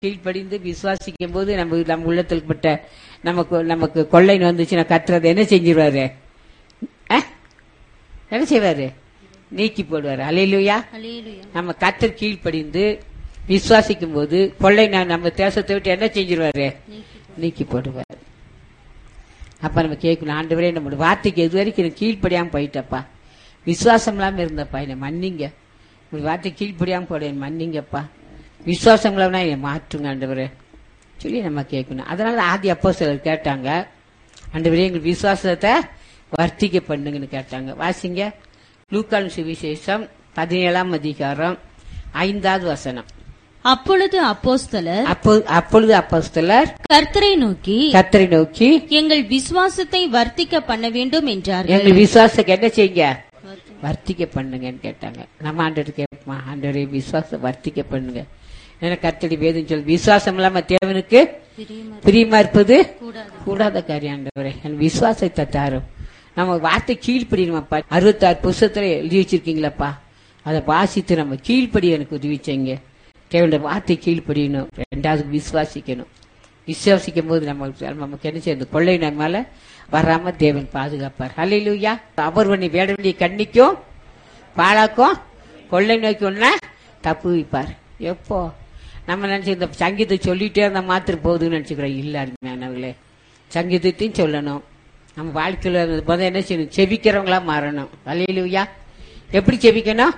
கீழ்ப்படிந்து விசுவாசிக்கும் போது நம்ம நம்ம உள்ளத்தில் பட்ட நமக்கு நமக்கு கொள்ளைன்னு வந்துச்சுன்னா கத்துறது என்ன செஞ்சிருவாரு அஹ்? என்ன செய்வாரு நீக்கி போடுவாரு அலையிலுயா அல்லேலூயா நம்ம கத்தர் கீழ்ப்படிந்து விசுவாசிக்கும் போது கொள்ளை நான் நம்ம தேசத்தை விட்டு என்ன செஞ்சிருவாரு நீக்கி போடுவார் அப்ப நம்ம கேட்கணும் ஆண்டவரே நம்மளோட வார்த்தைக்கு எது வரைக்கும் எனக்கு கீழ்ப்படியாம போயிட்டப்பா விசுவாசம் இல்லாம இருந்தப்பா என்னை மன்னிங்க உங்க வார்த்தை கீழ்ப்படியாம போட என்னை மன்னிங்கப்பா விசுவாசம் இல்லாம என்னை மாற்றுங்க ஆண்டவரே சொல்லி நம்ம கேட்கணும் அதனால ஆதி அப்போ சிலர் கேட்டாங்க ஆண்டவரே எங்கள் விசுவாசத்தை வர்த்திக்க பண்ணுங்கன்னு கேட்டாங்க வாசிங்க லூக்கான் சுவிசேஷம் பதினேழாம் அதிகாரம் ஐந்தாவது வசனம் அப்பொழுது அப்போஸ்தலர் அப்போ அப்பொழுது அப்போஸ்தலர் கர்த்தரை நோக்கி கத்தரை நோக்கி எங்கள் விசுவாசத்தை வர்த்திக்க பண்ண வேண்டும் என்றார்கள் எங்கள் விசுவாசத்துக்கு என்ன செய்யுங்க வர்த்திக்க பண்ணுங்கன்னு கேட்டாங்க நம்ம ஆண்டவர் கேட்போமா ஆண்டவரே விசுவாசம் வர்த்திக்க பண்ணுங்க ஏன்னா கத்தடி வேதம் சொல்லு விசுவாசம் இல்லாம தேவனுக்கு பிரியமா இருப்பது கூடாத காரியம் ஆண்டவரே என் விசுவாசத்தை தாரும் நம்ம வார்த்தை கீழ்ப்படியணுமாப்பா அறுபத்தாறு புஸ்தகத்துல எழுதி வச்சிருக்கீங்களாப்பா அதை வாசித்து நம்ம கீழ்ப்படி எனக்கு உதவி செய்யுங்க தேவனுடைய வார்த்தை கீழ்ப்படியணும் ரெண்டாவது விசுவாசிக்கணும் விசுவாசிக்கும் போது நம்ம நமக்கு என்ன செய்யணும் கொள்ளை நம்மால வராம தேவன் பாதுகாப்பார் ஹalleluya அவர் பண்ணி வேட வேண்டிய கண்ணிக்கும் பாழாக்கும் கொள்ளை நோக்கி ஒன்னா தப்பு வைப்பார் எப்போ நம்ம நினைச்சு இந்த சங்கீதத்தை சொல்லிட்டே இருந்தா மாத்திரம் போகுதுன்னு நினைச்சுக்கிறோம் இல்ல அருமையானவர்களே சங்கீதத்தையும் சொல்லணும் நம்ம வாழ்க்கையில முதல்ல என்ன செய்யணும் செபிக்கிறவங்களா மாறணும் ஹalleluya எப்படி செபிக்கணும்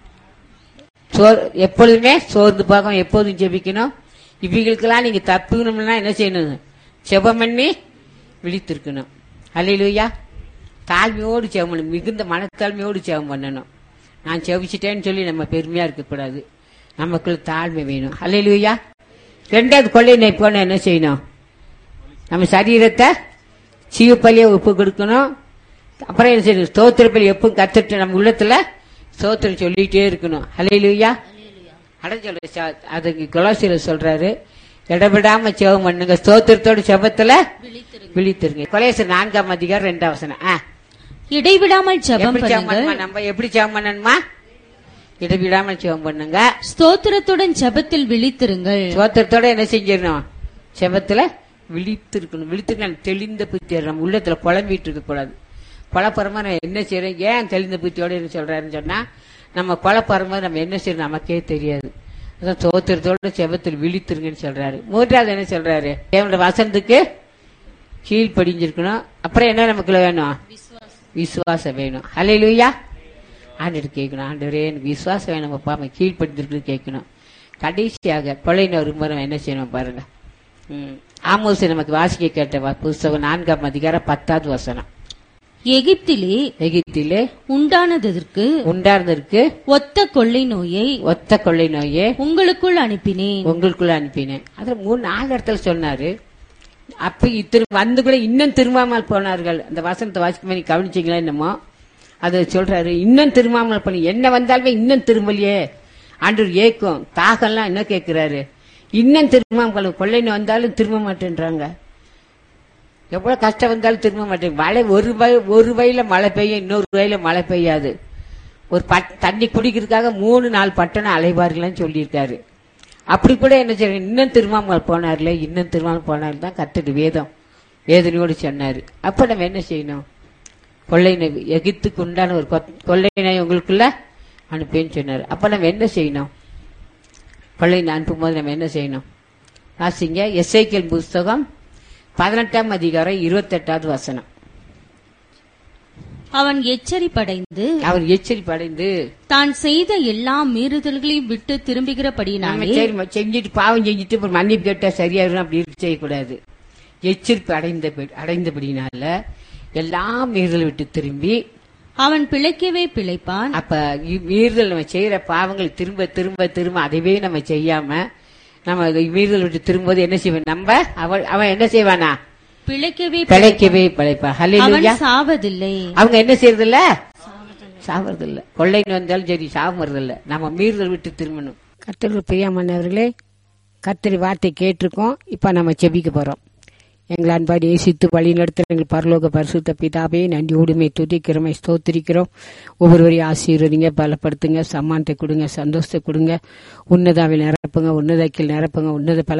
சோர் எப்பொழுதுமே சோர்ந்து பார்க்கும் எப்போதும் ஜெபிக்கணும் இவங்களுக்கெல்லாம் நீங்க தப்புக்கணும்னா என்ன செய்யணும் செபம் பண்ணி விழித்திருக்கணும் அல்லையிலுயா தாழ்மையோடு செபம் பண்ணணும் மிகுந்த மனத்தாழ்மையோடு செபம் பண்ணணும் நான் செபிச்சிட்டேன்னு சொல்லி நம்ம பெருமையா இருக்கக்கூடாது நமக்குள்ள தாழ்மை வேணும் அல்லையிலுயா ரெண்டாவது கொள்ளை நோய் போன என்ன செய்யணும் நம்ம சரீரத்தை சீவப்பலியை உப்பு கொடுக்கணும் அப்புறம் என்ன செய்யணும் ஸ்தோத்திர பலி எப்பவும் கத்துட்டு நம்ம உள்ளத்துல ஸ்தோத்திரம் சொல்லிட்டே இருக்கணும் ஹalleluya அடம் சொல்ற ச- அதுக்கு கொலாசியில சொல்றாரு இடவிடாம செவம் பண்ணுங்க ஸ்தோத்திரத்தோட செபத்துல விழித்திருங்க கொலேசர் நான்காம் அதிகாரம் ரெண்டாம் வசனம் ஆ. இடைவிடாமல் ஜெபம் எப்படி செவம் பண்ணுங்க பண்ணணுமா நம்ம எப்படி செவம் பண்ணணுமா இடவிடாம செவம் பண்ணுங்க ஸ்தோத்திரத்துடன் ஜெபத்தில் விழித்திருங்கள் சோத்திரத்தோட என்ன செஞ்சிடணும் செபத்துல விழித்திருக்கணும் விழித்திருக்கணும் தெளிந்த புத்தி நம்ம உள்ளத்துல குழம்பிட்டு இருக்க கூடாது குழப்பறமா நான் என்ன செய்யறேன் ஏன் தெளிந்த புத்தியோட என்ன சொல்றாருன்னு சொன்னா நம்ம குழப்பறமா நம்ம என்ன செய்யணும் நமக்கே தெரியாது அதான் சோத்திரத்தோட செபத்தில் விழித்திருங்கன்னு சொல்றாரு மூன்றாவது என்ன சொல்றாரு தேவனோட வசனத்துக்கு கீழ்ப்படிஞ்சிருக்கணும் அப்புறம் என்ன நமக்குள்ள வேணும் விசுவாசம் வேணும் ஹalleluya ஆண்டவர் கேட்கணும் ஆண்டவரே எனக்கு விசுவாசம் வேணும் அப்பா அவன் கீழ்ப்படிஞ்சிருக்கு கேட்கணும் கடைசியாக கொள்ளையின ஒரு முறை என்ன செய்யணும் பாருங்க ம். ஆமோஸ் நமக்கு வாசிக்க கேட்ட வ- புஸ்தகம் நான்காம் அதிகாரம் பத்தாவது வசனம் எகிப்திலே எகிப்திலே உண்டானதற்கு உண்டார்ந்ததற்கு ஒத்த கொள்ளை நோயை ஒத்த கொள்ளை நோயே உங்களுக்குள் அனுப்பினேன் உங்களுக்குள்ள அனுப்பினேன் அதுல மூணு நாலு இடத்துல சொன்னாரு அப்ப இத்திரு வந்து கூட இன்னும் திரும்பாமல் போனார்கள் அந்த வசனத்தை வாசிக்கும் நீ கவனிச்சீங்களா என்னமோ அது சொல்றாரு இன்னும் திரும்பாமல் பண்ணி என்ன வந்தாலுமே இன்னும் திரும்பலையே ஆண்டவர் ஏக்கும் தாகம்லாம் என்ன கேட்கிறாரு இன்னும் திரும்பாமல் கொள்ளைன்னு வந்தாலும் திரும்ப மாட்டேன்றாங்க எவ்வளவு கஷ்டம் வந்தாலும் திரும்ப மாட்டேன் மழை ஒரு வய ஒரு வயல மழை பெய்யும் இன்னொரு வயல மழை பெய்யாது ஒரு பட் தண்ணி குடிக்கிறதுக்காக மூணு நாலு பட்டணம் அலைவார்கள்னு சொல்லியிருக்காரு அப்படி கூட என்ன செய்ய இன்னும் திரும்பாமல் போனார்ல இன்னும் திரும்பாமல் போனார் தான் கத்துட்டு வேதம் வேதனையோடு சொன்னாரு அப்ப நம்ம என்ன செய்யணும் கொள்ளை நோய் எகித்துக்கு உண்டான ஒரு கொத்- கொள்ளை நோய் உங்களுக்குள்ள அனுப்பேன்னு சொன்னார் அப்ப நம்ம என்ன செய்யணும் கொள்ளை நோய் அனுப்பும்போது நம்ம என்ன செய்யணும் வாசிங்க எஸ்ஐக்கியல் புஸ்தகம் பதினெட்டாம் அதிகாரம் இருபத்தெட்டாவது வசனம் அவன் எச்சரிப்படைந்து அவர் எச்சரிப்பு அடைந்து தான் செய்த எல்லா மீறுதல்களையும் விட்டு நம்ம திரும்புகிறபடினாலே சரி ம- செஞ்சுட்டு பாவம் செஞ்சுட்டு அப்புறம் மன்னிப்பு கேட்டா சரியாயிரும் அப்படி இருக்க செய்யக்கூடாது எச்சரிப்பு அடைந்த அடைந்தபடினால எல்லா மீறுதல் விட்டு திரும்பி அவன் பிழைக்கவே பிழைப்பான் அப்ப இ- மீறுதல் நம்ம செய்யற பாவங்கள் திரும்ப திரும்ப திரும்ப அதைவே நம்ம செய்யாம நம்ம அதை மீறுதல் விட்டு திரும்பும்போது என்ன செய்வோம் நம்ம அவன் அவன் என்ன செய்வானா பிழைக்கவே பிழைக்கவே பிழைப்பா அவன் ஹalleluya சாவதில்லை அவங்க என்ன செய்யறது இல்ல சாவறது இல்ல கொள்ளைன்னு வந்தாலும் சரி சாவறது இல்ல நம்ம மீறுதல் விட்டு திரும்பணும் கர்த்தருக்கு பிரியமானவர்களே கர்த்தரி வார்த்தை கேட்டிருக்கோம் இப்ப நம்ம செபிக்க போறோம் எங்கள் அன்பாடி நேசித்து வழி நடத்துகிற எங்கள் பரலோக பரிசுத்த பிதாவே நன்றியோடுமை துதிக்கிறோமை ஸ்தோத்திரிக்கிறோம் ஒவ்வொருவரையும் ஆசீர்வதிங்க பலப்படுத்துங்க சம்மானத்தை கொடுங்க சந்தோஷத்தை கொடுங்க உன்னதாவில் நிரப்புங்க உன்னதக்கில் நிரப்புங்க உன்னத பல